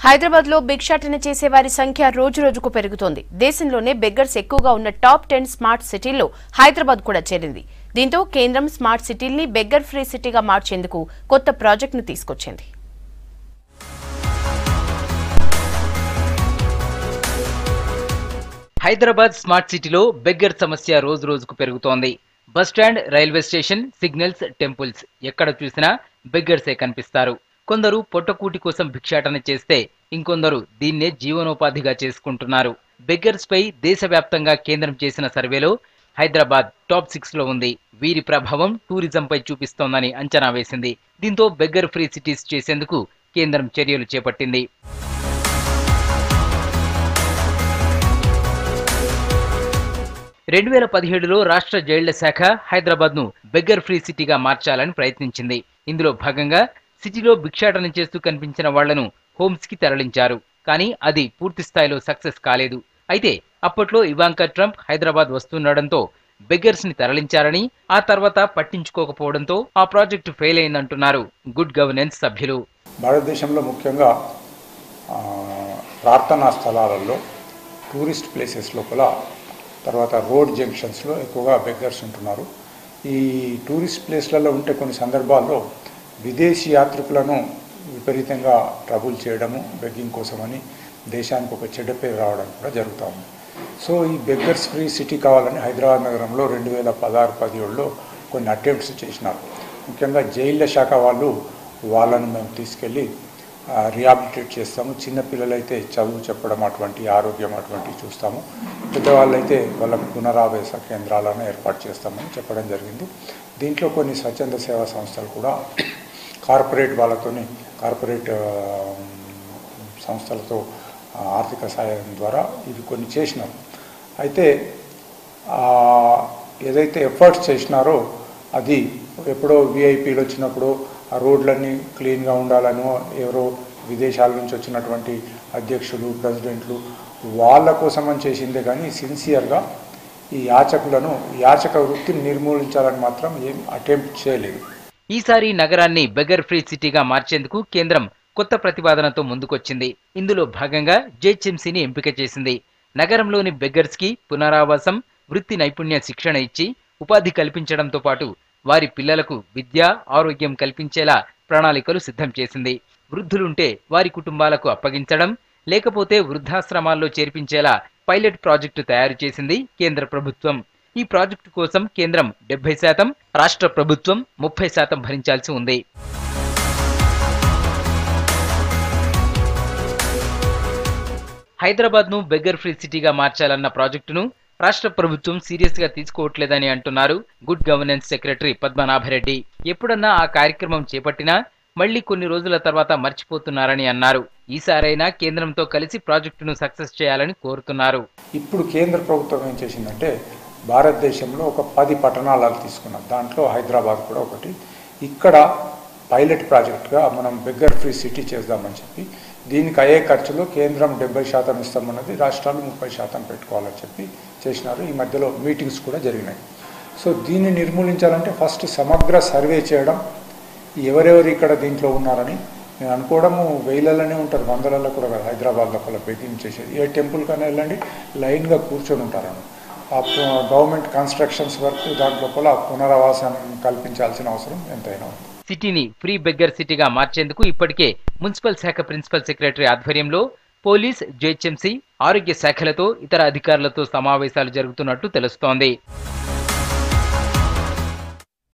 హైదరాబాద్ లో భిక్షాటన చేసే వారి సంఖ్య రోజు రోజుకు పెరుగుతోంది దేశంలోనే బెగ్గర్స్ ఎక్కువగా ఉన్న టాప్ టెన్ స్మార్ట్ సిటీల్లో హైదరాబాద్ కూడా చేరింది దీంతో కేంద్రం స్మార్ట్ సిటీల్ని బెగ్గర్ ఫ్రీ సిటీగా మార్చేందుకు కొత్త ప్రాజెక్టును తీసుకొచ్చింది హైదరాబాద్ స్మార్ట్ సిటీలో బెగ్గర్ సమస్య రోజు రోజుకు పెరుగుతోంది bus stand railway station signals temples ఎక్కడ చూసినా బెగ్గర్సే కనిపిస్తారు కొందరు పొట్టకూటి కోసం భిక్షాటన చేస్తే ఇంకొందరు దీన్నే జీవనోపాధిగా చేసుకుంటున్నారు బెగ్గర్స్ పై దేశవ్యాప్తంగా కేంద్రం చేసిన సర్వేలో హైదరాబాద్ టాప్ సిక్స్ లో ఉంది వీరి ప్రభావం టూరిజంపై చూపిస్తోందని అంచనా వేసింది దీంతో బెగ్గర్ ఫ్రీ సిటీస్ చేసేందుకు కేంద్రం చర్యలు చేపట్టింది రెండు వేల పదిహేడులో రాష్ట్ర జైళ్ల శాఖ హైదరాబాద్ ను బెగ్గర్ ఫ్రీ సిటీగా మార్చాలని ప్రయత్నించింది ఇందులో భాగంగా సిటీలో భిక్షాటన చేస్తూ కనిపించిన వాళ్లను హోమ్స్ కి తరలించారు కానీ అది పూర్తి స్థాయిలో సక్సెస్ కాలేదు అయితే అప్పట్లో ఇవాంకా ట్రంప్ హైదరాబాద్ వస్తుండడంతో బెగ్గర్స్ ని తరలించారని ఆ తర్వాత పట్టించుకోకపోవడంతో ఆ ప్రాజెక్టు ఫెయిల్ అయిందంటున్నారు గుడ్ గవర్నెన్స్ సభ్యులు భారతదేశంలో ముఖ్యంగా ఆ, ప్రార్థనా స్థలాలలో టూరిస్ట్ ప్లేసెస్ లోపల తర్వాత రోడ్ జంక్షన్స్లో ఎక్కువగా బెగ్గర్స్ ఉంటున్నారు ఈ టూరిస్ట్ ప్లేస్లలో ఉంటే కొన్ని సందర్భాల్లో విదేశీ యాత్రికులను విపరీతంగా ట్రబుల్ చేయడము బెగ్గింగ్ కోసమని దేశానికి ఒక చెడ్డ పేరు రావడం కూడా జరుగుతూ ఉంది సో ఈ బెగ్గర్స్ ఫ్రీ సిటీ కావాలని హైదరాబాద్ నగరంలో రెండు వేల పదహారు పదిహేడులో కొన్ని అటెంప్ట్స్ చేసినారు ముఖ్యంగా జైళ్ళ శాఖ వాళ్ళు వాళ్ళను మేము తీసుకెళ్ళి రిహాబిలిటేట్ చేస్తాము చిన్నపిల్లలైతే చదువు చెప్పడం అటువంటి ఆరోగ్యం అటువంటివి చూస్తాము పెద్దవాళ్ళైతే వాళ్ళకు పునరావాస కేంద్రాలను ఏర్పాటు చేస్తామని చెప్పడం జరిగింది దీంట్లో కొన్ని స్వచ్ఛంద సేవా సంస్థలు కూడా కార్పొరేట్ వాళ్ళతోని కార్పొరేట్ ఆ, సంస్థలతో ఆ, ఆర్థిక సహాయం ద్వారా ఇవి కొన్ని చేసినారు అయితే ఆ, ఏదైతే ఎఫర్ట్స్ చేసినారో అది ఎప్పుడో విఐపీలు వచ్చినప్పుడు ఆ రోడ్లన్నీ క్లీన్గా ఉండాలనో ఎవరో విదేశాల నుంచి వచ్చినటువంటి అధ్యక్షులు ప్రెసిడెంట్లు వాళ్ళ కోసమని చేసిందే కానీ సిన్సియర్గా ఈ యాచకులను యాచక వృత్తిని నిర్మూలించాలని మాత్రం ఏం అటెంప్ట్ చేయలేదు ఈసారి నగరాన్ని బెగర్ ఫ్రీ సిటీగా మార్చేందుకు కేంద్రం కొత్త ప్రతిపాదనతో ముందుకొచ్చింది ఇందులో భాగంగా జేహెచ్ఎంసీని ఎంపిక చేసింది నగరంలోని బెగ్గర్స్ కి పునరావాసం వృత్తి నైపుణ్య శిక్షణ ఇచ్చి ఉపాధి కల్పించడంతో పాటు వారి పిల్లలకు విద్య ఆరోగ్యం కల్పించేలా ప్రణాళికలు సిద్ధం చేసింది వృద్ధులుంటే వారి కుటుంబాలకు అప్పగించడం లేకపోతే వృద్ధాశ్రమాల్లో చేర్పించేలా పైలట్ ప్రాజెక్టు తయారు చేసింది కేంద్ర ప్రభుత్వం ఈ ప్రాజెక్టు కోసం కేంద్రం డెబ్బై శాతం రాష్ట్ర ప్రభుత్వం ముప్పై శాతం భరించాల్సి ఉంది హైదరాబాద్ ను బెగ్గర్ ఫ్రీ సిటీగా మార్చాలన్న ప్రాజెక్టును రాష్ట్ర ప్రభుత్వం సీరియస్ గా తీసుకోవట్లేదని అంటున్నారు గుడ్ గవర్నెన్స్ సెక్రటరీ పద్మనాభరెడ్డి ఎప్పుడన్నా ఆ కార్యక్రమం చేపట్టినా మళ్లీ కొన్ని రోజుల తర్వాత మర్చిపోతున్నారని అన్నారు ఈసారైనా కేంద్రంతో కలిసి ప్రాజెక్టును సక్సెస్ చేయాలని కోరుతున్నారు ఇప్పుడు కేంద్ర ప్రభుత్వం ఏం చేసిందంటే భారతదేశంలో ఒక పది పట్టణాలు తీసుకున్నాం దాంట్లో హైదరాబాద్ కూడా ఒకటి ఇక్కడ పైలట్ ప్రాజెక్ట్గా మనం బెగ్గర్ ఫ్రీ సిటీ చేద్దామని చెప్పి దీనికి అయ్యే ఖర్చులో కేంద్రం డెబ్బై శాతం ఇస్తామన్నది రాష్ట్రాలు ముప్పై శాతం పెట్టుకోవాలని చెప్పి చేసినారు ఈ మధ్యలో మీటింగ్స్ కూడా జరిగినాయి సో దీన్ని నిర్మూలించాలంటే ఫస్ట్ సమగ్ర సర్వే చేయడం ఎవరెవరు ఇక్కడ దీంట్లో ఉన్నారని నేను అనుకోవడము వేలలోనే ఉంటారు వందలలో కూడా కాదు హైదరాబాద్ లోపల బెగ్గింగ్ చేసేది ఏ టెంపుల్ కన్నా వెళ్ళండి లైన్గా కూర్చొని ఉంటారని ఆ పు- గవర్నమెంట్ కన్స్ట్రక్షన్స్ వర్క్ దాంట్లోపల పునరావాసాన్ని కల్పించాల్సిన అవసరం ఎంతైనా ఉంది సిటీని ఫ్రీ బెగ్గర్ సిటీగా మార్చేందుకు ఇప్పటికే మున్సిపల్ శాఖ ప్రిన్సిపల్ సెక్రటరీ ఆధ్వర్యంలో పోలీస్ జేహెచ్ఎంసీ ఆరోగ్య శాఖలతో ఇతర అధికారులతో సమావేశాలు జరుగుతున్నట్టు తెలుస్తోంది